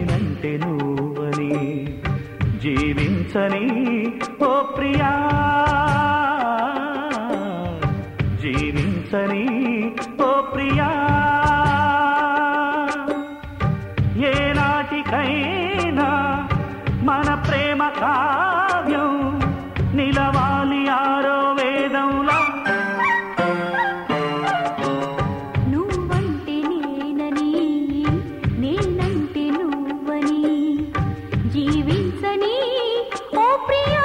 నేనంటే నువ్వని జీవించని ఓ ప్రియా జీవించని ఓ ప్రియా ఏనాటికైనా మన ప్రేమ కావ్యం నిలవాలి ఆరో వేదంలా నువ్వంటే నేనని నేనంటే నువ్వని జీవించని ఓ ప్రియా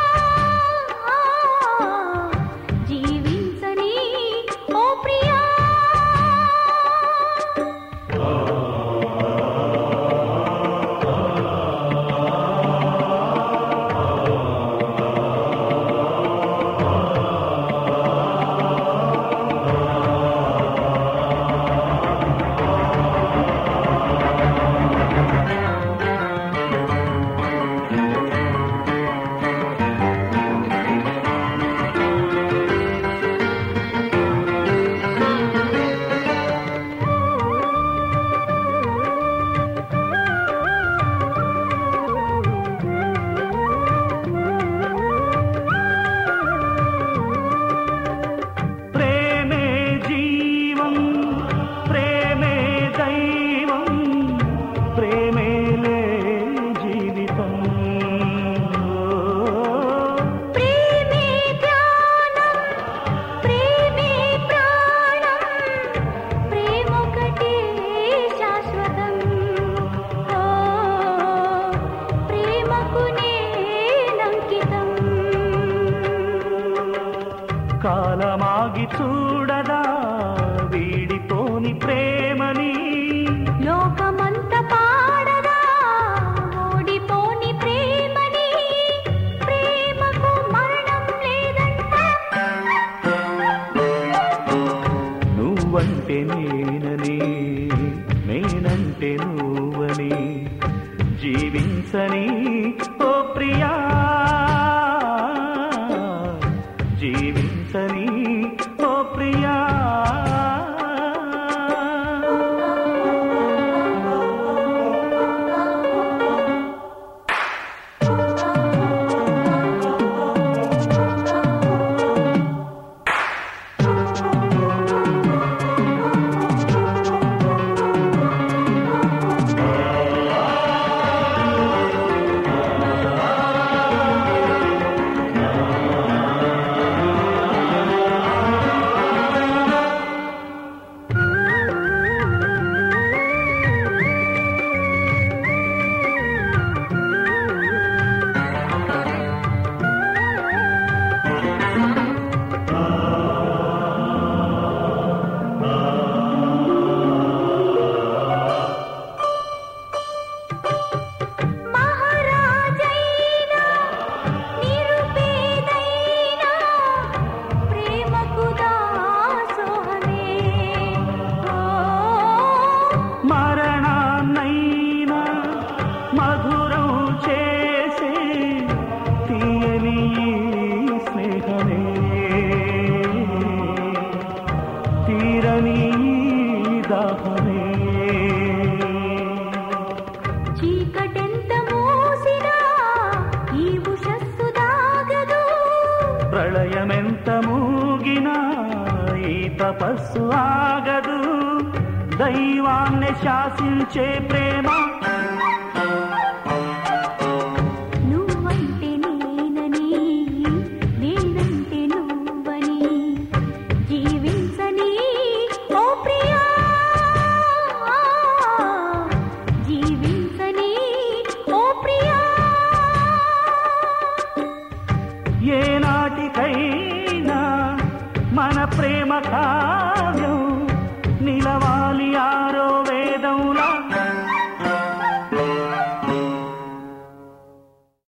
జీవించని ఓ ప్రియా ప్రేమే జీవం ప్రేమే దైవం ప్రేమేలే జీవితం ప్రేమే ధ్యానం ప్రేమే ప్రాణం ప్రేమొకటే శాశ్వతం ఓ ప్రేమకు నేనంకితం కాలమాగి చూడదా వీడిపోని ప్రేమని లోకమంత పాడదా ఓడిపోని ప్రేమని ప్రేమకు మరణం లేదంట నువ్వంటే నేనని నేనంటే నువ్వని జీవించని ఓ ప్రియా జీవించని ఓ ప్రియా మహారాజైనా నిరుపేదైనా ప్రేమకు దాసోహమే ఓ మరణాన్నైనా మధురం చేసే తీయని ఈ స్నేహమే తీరని ఈ దాహమే చీకటెంత మోసినా ఈ ఉషస్సు దాగదు ప్రళయమెంత మూగినా ఈ తపస్సు ఆగదు దైవాన్ని శాసించే ప్రేమ నువ్వంటే నేనని నేనంటే నువ్వని జీవించని ఓ ప్రియా జీవించని ఓ ప్రియా ఏనాటికైనా మన ప్రేమ కా